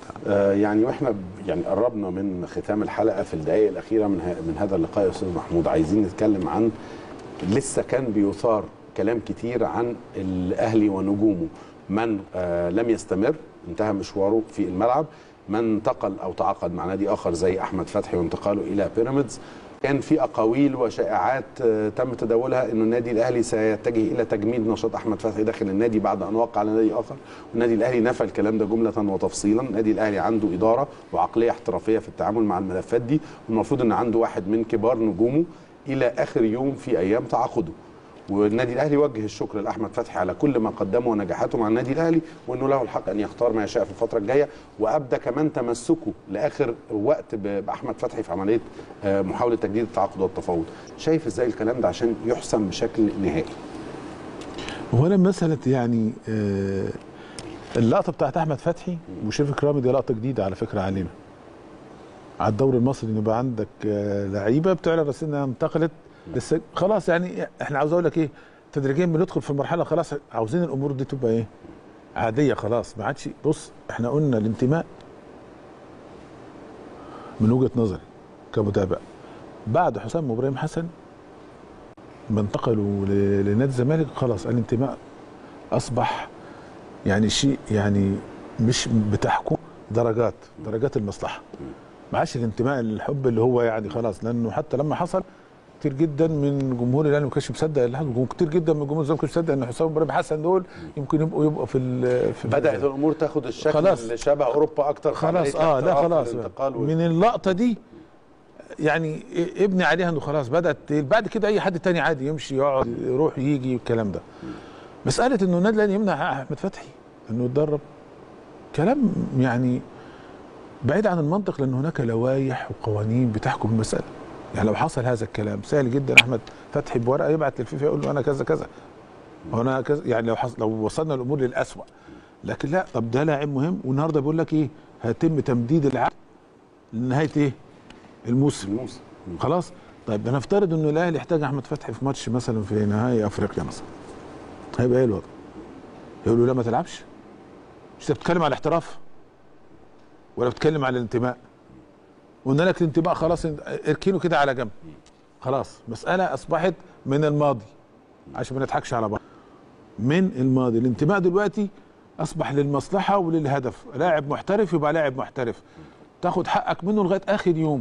آه، يعني واحنا ب- يعني قربنا من ختام الحلقه في الدقائق الاخيره من ه- من هذا اللقاء يا استاذ محمود عايزين نتكلم عن لسه كان بيثار كلام كتير عن الاهلي ونجومه من آه لم يستمر انتهى مشواره في الملعب من انتقل او تعاقد مع نادي اخر زي احمد فتحي وانتقاله الى بيراميدز كان في اقاويل وشائعات آه، تم تداولها انه النادي الاهلي سيتجه الى تجميد نشاط احمد فتحي داخل النادي بعد ان وقع على نادي اخر والنادي الاهلي نفى الكلام ده جمله وتفصيلا النادي الاهلي عنده اداره وعقليه احترافيه في التعامل مع الملفات دي والمفروض ان عنده واحد من كبار نجومه الى اخر يوم في ايام تعاقده والنادي الاهلي وجه الشكر لاحمد فتحي على كل ما قدمه ونجاحاته مع النادي الاهلي وانه له الحق ان يختار ما يشاء في الفتره الجايه وابدى كمان تمسكه لاخر وقت ب- باحمد فتحي في عمليه آه، محاوله تجديد التعاقد والتفاوض شايف ازاي الكلام ده عشان يحسم بشكل نهائي هو انا مساله يعني آه، اللقطه بتاعت احمد فتحي وشريف كرامي دي لقطه جديده على فكره علينا على الدوري المصري ان يبقى عندك آه، لعيبه بتعلن رسميا انها انتقلت لسه خلاص يعني احنا عاوز اقول لك ايه تدريجيا بندخل في مرحله خلاص عاوزين الامور دي تبقى ايه عاديه خلاص ما عادش بص احنا قلنا الانتماء من وجهه نظري كمتابع بعد حسام وابراهيم حسن ما انتقلوا ل- لنادي الزمالك خلاص الانتماء اصبح يعني شيء يعني مش بتحكم درجات درجات المصلحه ما عادش الانتماء الحب اللي هو يعني خلاص لانه حتى لما حصل كتير جدا من جمهور الاهلي ما كانش مصدق اللي حصل كتير جدا من جمهور الزمالك ما كانش مصدق ان حسام وابراهيم حسن دول يمكن يبقوا يبقوا في ال- في بدات الامور تاخد الشكل خلاص. اللي شبه اوروبا اكتر في خلاص عملية اه لا الاحتراف خلاص والانتقال وال- من اللقطه دي يعني ابني عليها انه خلاص بدات بعد كده اي حد تاني عادي يمشي يقعد يروح يجي الكلام ده مساله انه النادي الاهلي يمنع احمد فتحي انه يتدرب كلام يعني بعيد عن المنطق لان هناك لوائح وقوانين بتحكم المساله يعني لو حصل هذا الكلام سهل جدا احمد فتحي بورقه يبعت للفيفا يقول له انا كذا كذا وانا كذا يعني لو حصل لو وصلنا الامور للاسوء لكن لا طب ده لاعب مهم والنهارده بيقول لك ايه هيتم تمديد العقد لنهايه ايه الموسم الموسم خلاص طيب هنفترض انه الاهلي احتاج احمد فتحي في ماتش مثلا في نهائي افريقيا مثلا هيبقى ايه الوضع؟ يقول له لا ما تلعبش مش انت بتتكلم على الاحتراف ولا بتتكلم على الانتماء قلنا لك الانتماء خلاص اركنه كده على جنب خلاص مسألة أصبحت من الماضي عشان ما نضحكش على بعض من الماضي الانتماء دلوقتي أصبح للمصلحة وللهدف لاعب محترف يبقى لاعب محترف تاخد حقك منه لغاية آخر يوم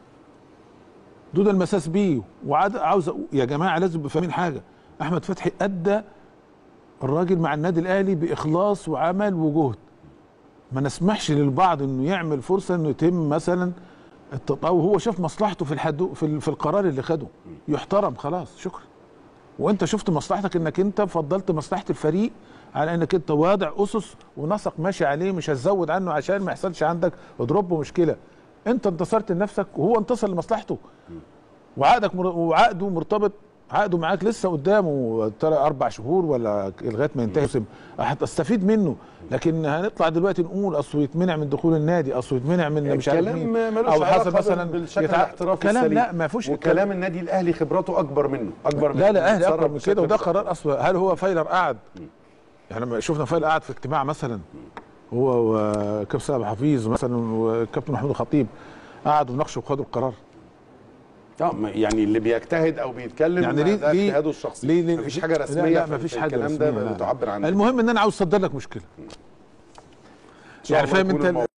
دون المساس بيه وعاد عاوز أقول- يا جماعة لازم تبقوا فاهمين حاجة أحمد فتحي أدى الراجل مع النادي الأهلي بإخلاص وعمل وجهد ما نسمحش للبعض انه يعمل فرصه انه يتم مثلا التطاول هو شاف مصلحته في الحدو في, ال- في القرار اللي خده يحترم خلاص شكرا وانت شفت مصلحتك انك انت فضلت مصلحه الفريق على انك انت واضع اسس ونسق ماشي عليه مش هتزود عنه عشان ما يحصلش عندك اضرب مشكله انت انتصرت لنفسك وهو انتصر لمصلحته وعقدك مر... وعقده مرتبط عقده معاك لسه قدامه ترى اربع شهور ولا لغايه ما ينتهي الموسم هتستفيد منه لكن هنطلع دلوقتي نقول اصله يتمنع من دخول النادي اصله يتمنع من مش عارف الكلام مين ملوش او علاقة حصل مثلا بالشكل يتع- الاحترافي كلام السليم. لا ما فيهوش وكلام النادي الاهلي خبراته اكبر منه اكبر لا لا اهلي بيتصرف اكبر من بشكل كده وده مختلف. قرار اصلا هل هو فايلر قعد يعني لما شفنا فايلر قعد في اجتماع مثلا هو وكابتن سامح حفيظ مثلا والكابتن محمود الخطيب قعدوا وناقشوا وخدوا القرار اه ما- يعني اللي بيجتهد او بيتكلم يعني ليه ده ليه اجتهاده الشخصي ليه ليه مفيش حاجه لا رسميه لا في- مفيش في حاجه الكلام رسميه ده لا. بتعبر عن المهم ان انا عاوز اصدر لك مشكله إن شاء يعني الله فاهم يكون انت الموضوع